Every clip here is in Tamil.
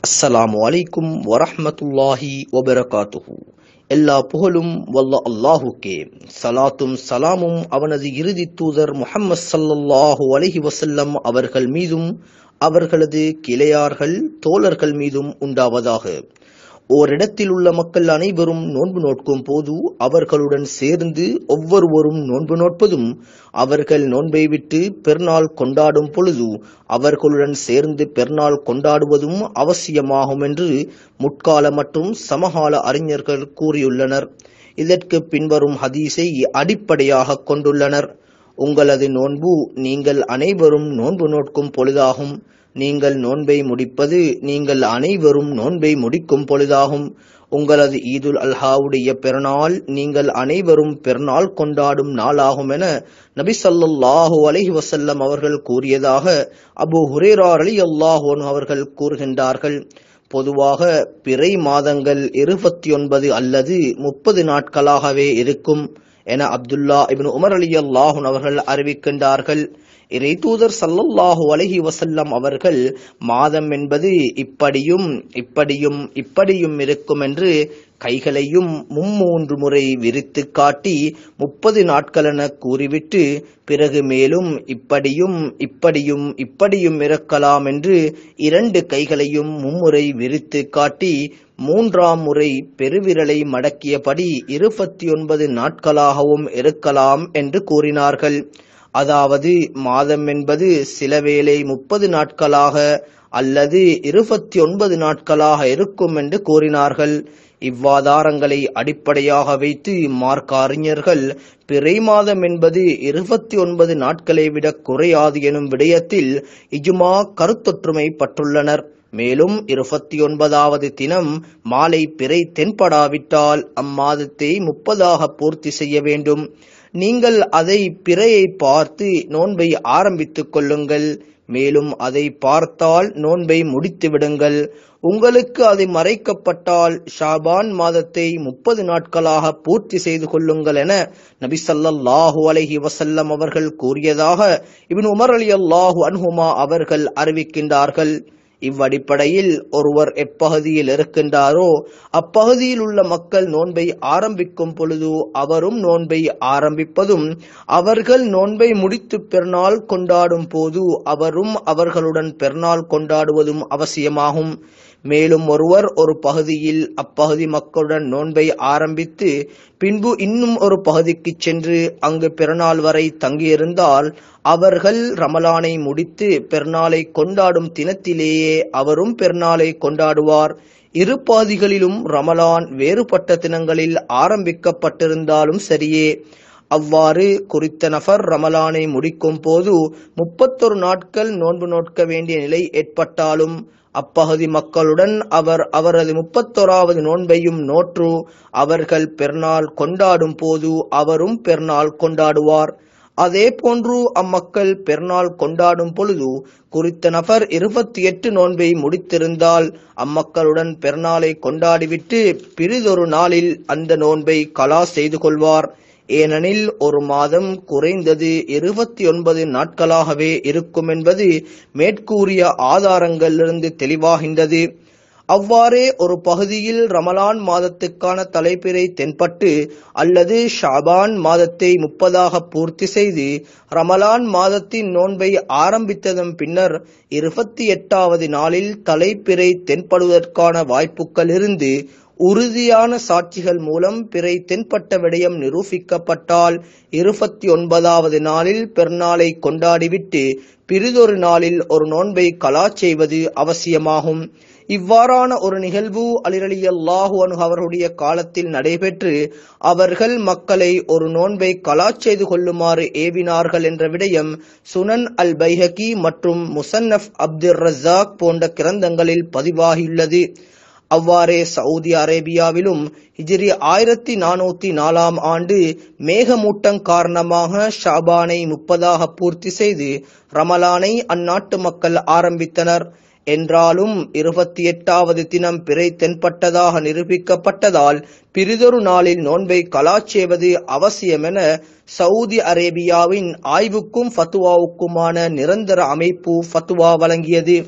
அஸ்ஸலாமு அலைக்கும் வரஹ்மத்துல்லாஹி வபரகாத்துஹு எல்லா புகழும் வல்ல அல்லாஹுக்கே சலாத்தும் சலாமும் அவனது இறுதி தூதர் முஹம்மது ஸல்லல்லாஹு அலைஹி வஸல்லம் அவர்கள் மீதும் அவர்களது கிளையார்கள் தோழர்கள் மீதும் உண்டாவதாக ஓரிடத்தில் உள்ள மக்கள் அனைவரும் நோன்பு நோட்கும் போது அவர்களுடன் சேர்ந்து ஒவ்வொருவரும் நோன்பு நோட்பதும் அவர்கள் நோன்பை விட்டு பெருநாள் கொண்டாடும் பொழுது அவர்களுடன் சேர்ந்து பெருநாள் கொண்டாடுவதும் அவசியமாகும் என்று முற்கால மற்றும் சமகால அறிஞர்கள் கூறியுள்ளனர் இதற்கு பின்வரும் ஹதீஸை அடிப்படையாக கொண்டுள்ளனர் உங்களது நோன்பு நீங்கள் அனைவரும் நோன்பு நோட்கும் பொழுதாகும் நீங்கள் நோன்பை முடிப்பது நீங்கள் அனைவரும் நோன்பை முடிக்கும் பொழுதாகும் உங்களது ஈதுல் அல்ஹாவுடைய பெருநாள் நீங்கள் அனைவரும் பெருநாள் கொண்டாடும் நாளாகும் என நபி ஸல்லல்லாஹு அலைஹி வஸல்லம் அவர்கள் கூறியதாக அபு ஹுரேரா ரலியல்லாஹு அன்ஹு அவர்கள் கூறுகின்றார்கள் பொதுவாக பிறை மாதங்கள் இருபத்தி ஒன்பது அல்லது முப்பது நாட்களாகவே இருக்கும் என அப்துல்லா இபின் உமர் அலி அல்லாஹுன் அவர்கள் அறிவிக்கின்றார்கள் இறை தூதர் சல்லல்லாஹு அலஹி வசல்லம் அவர்கள் மாதம் என்பது இப்படியும் இப்படியும் இப்படியும் இருக்கும் என்று கைகளையும் மும்மூன்று முறை விரித்து காட்டி முப்பது நாட்களென கூறிவிட்டு பிறகு மேலும் இப்படியும் இப்படியும் இப்படியும் இருக்கலாம் என்று இரண்டு கைகளையும் மும்முறை விரித்து காட்டி மூன்றாம் முறை பெருவிரலை மடக்கியபடி இருபத்தி ஒன்பது நாட்களாகவும் இருக்கலாம் என்று கூறினார்கள் அதாவது மாதம் என்பது சிலவேளை முப்பது நாட்களாக அல்லது இருபத்தி ஒன்பது நாட்களாக இருக்கும் என்று கூறினார்கள் இவ்வாதாரங்களை அடிப்படையாக வைத்து மார்க்க அறிஞர்கள் பிறை மாதம் என்பது இருபத்தி ஒன்பது நாட்களை விட குறையாது எனும் விடயத்தில் இஜுமா கருத்தொற்றுமை பற்றுள்ளனர் மேலும் இருபத்தி ஒன்பதாவது தினம் மாலை பிறை தென்படாவிட்டால் அம்மாதத்தை முப்பதாக பூர்த்தி செய்ய வேண்டும் நீங்கள் அதை பிறையை பார்த்து நோன்பை ஆரம்பித்துக் கொள்ளுங்கள் மேலும் அதை பார்த்தால் நோன்பை முடித்து விடுங்கள் உங்களுக்கு அது மறைக்கப்பட்டால் ஷாபான் மாதத்தை முப்பது நாட்களாக பூர்த்தி செய்து கொள்ளுங்கள் என நபி சல்லாஹூ அலஹி வசல்லம் அவர்கள் கூறியதாக இபின் உமர் அலி அல்லாஹூ அன்ஹுமா அவர்கள் அறிவிக்கின்றார்கள் இவ்வடிப்படையில் ஒருவர் எப்பகுதியில் இருக்கின்றாரோ அப்பகுதியில் உள்ள மக்கள் நோன்பை ஆரம்பிக்கும் பொழுது அவரும் நோன்பை ஆரம்பிப்பதும் அவர்கள் நோன்பை முடித்து பெருநாள் கொண்டாடும் போது அவரும் அவர்களுடன் பெருநாள் கொண்டாடுவதும் அவசியமாகும் மேலும் ஒருவர் ஒரு பகுதியில் அப்பகுதி மக்களுடன் நோன்பை ஆரம்பித்து பின்பு இன்னும் ஒரு பகுதிக்கு சென்று அங்கு பெருநாள் வரை தங்கியிருந்தால் அவர்கள் ரமலானை முடித்து பெருநாளை கொண்டாடும் தினத்திலேயே அவரும் பெருநாளை கொண்டாடுவார் இரு பாதிகளிலும் ரமலான் வேறுபட்ட தினங்களில் ஆரம்பிக்கப்பட்டிருந்தாலும் சரியே அவ்வாறு குறித்த நபர் ரமலானை முடிக்கும் போது முப்பத்தொரு நாட்கள் நோன்பு நோட்க வேண்டிய நிலை ஏற்பட்டாலும் அப்பகுதி மக்களுடன் அவர் அவரது முப்பத்தோராவது நோன்பையும் நோற்று அவர்கள் பெருநாள் கொண்டாடும் போது அவரும் பெருநாள் கொண்டாடுவார் அதே போன்று அம்மக்கள் பெருநாள் கொண்டாடும் பொழுது குறித்த நபர் இருபத்தி எட்டு நோன்பை முடித்திருந்தால் அம்மக்களுடன் பெருநாளை கொண்டாடிவிட்டு பிரிதொரு நாளில் அந்த நோன்பை கலா செய்து கொள்வார் ஏனெனில் ஒரு மாதம் குறைந்தது இருபத்தி ஒன்பது நாட்களாகவே இருக்கும் என்பது மேற்கூறிய ஆதாரங்களிலிருந்து தெளிவாகின்றது அவ்வாறே ஒரு பகுதியில் ரமலான் மாதத்துக்கான தலைப்பிறை தென்பட்டு அல்லது ஷாபான் மாதத்தை முப்பதாக பூர்த்தி செய்து ரமலான் மாதத்தின் நோன்பை ஆரம்பித்ததன் பின்னர் இருபத்தி எட்டாவது நாளில் தலைப்பிறை தென்படுவதற்கான வாய்ப்புகள் இருந்து உறுதியான சாட்சிகள் மூலம் பிறை தென்பட்ட விடயம் நிரூபிக்கப்பட்டால் இருபத்தி ஒன்பதாவது நாளில் பெருநாளை கொண்டாடிவிட்டு பிரிதொரு நாளில் ஒரு நோன்பை கலா செய்வது அவசியமாகும் இவ்வாறான ஒரு நிகழ்வு அலிரலி அல்லாஹு அனு அவர்களுடைய காலத்தில் நடைபெற்று அவர்கள் மக்களை ஒரு நோன்பை கலா செய்து கொள்ளுமாறு ஏவினார்கள் என்ற விடயம் சுனன் அல் பைஹகி மற்றும் முசன்னப் அப்துல் ரஸாக் போன்ற கிரந்தங்களில் பதிவாகியுள்ளது அவ்வாறே சவுதி அரேபியாவிலும் ஹிஜ்ரி ஆயிரத்தி நானூத்தி நாலாம் ஆண்டு மேகமூட்டம் காரணமாக ஷாபானை முப்பதாக பூர்த்தி செய்து ரமலானை அந்நாட்டு மக்கள் ஆரம்பித்தனர் என்றாலும் இருபத்தி எட்டாவது தினம் பிறை தென்பட்டதாக நிரூபிக்கப்பட்டதால் பிரிதொரு நாளில் நோன்பை கலா செய்வது அவசியம் என சவுதி அரேபியாவின் ஆய்வுக்கும் ஃபத்துவாவுக்குமான நிரந்தர அமைப்பு ஃபத்துவா வழங்கியது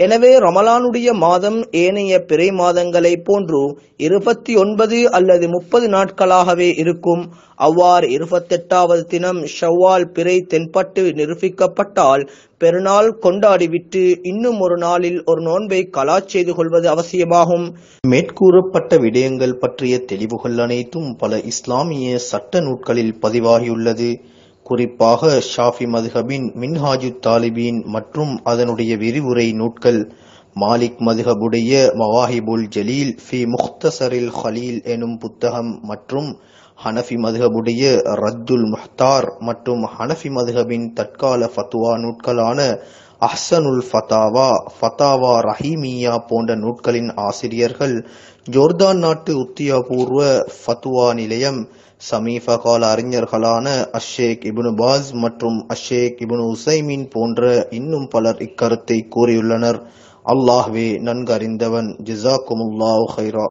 எனவே ரமலானுடைய மாதம் ஏனைய பிறை மாதங்களை போன்று இருபத்தி ஒன்பது அல்லது முப்பது நாட்களாகவே இருக்கும் அவ்வாறு இருபத்தெட்டாவது தினம் ஷவ்வால் பிறை தென்பட்டு நிரூபிக்கப்பட்டால் பெருநாள் கொண்டாடிவிட்டு இன்னும் ஒரு நாளில் ஒரு நோன்பை கலா செய்து கொள்வது அவசியமாகும் மேற்கூறப்பட்ட விடயங்கள் பற்றிய தெளிவுகள் அனைத்தும் பல இஸ்லாமிய சட்ட நூட்களில் பதிவாகியுள்ளது குறிப்பாக ஷாஃபி மதுஹபின் மின்ஹாஜு தாலிபீன் மற்றும் அதனுடைய விரிவுரை நூட்கள் மாலிக் மதுஹபுடைய மவாஹிபுல் ஜலீல் ஃபி முக்தசரில் ஹலீல் எனும் புத்தகம் மற்றும் ஹனஃபி மதுஹபுடைய ரத்துல் முஹ்தார் மற்றும் ஹனஃபி மதுஹபின் தற்கால ஃபத்துவா நூட்களான அஹ்சனுல் ஃபதாவா ஃபதாவா ரஹீமியா போன்ற நூட்களின் ஆசிரியர்கள் ஜோர்தான் நாட்டு உத்தியோகபூர்வ ஃபத்துவா நிலையம் சமீப கால அறிஞர்களான அஷேக் இபுனு பாஸ் மற்றும் அஷேக் இபுனு உசைமின் போன்ற இன்னும் பலர் இக்கருத்தை கூறியுள்ளனர் அல்லாஹ்வே நன்கு அறிந்தவன் ஜிசாக்குமுல்லாஹ் ஹைரா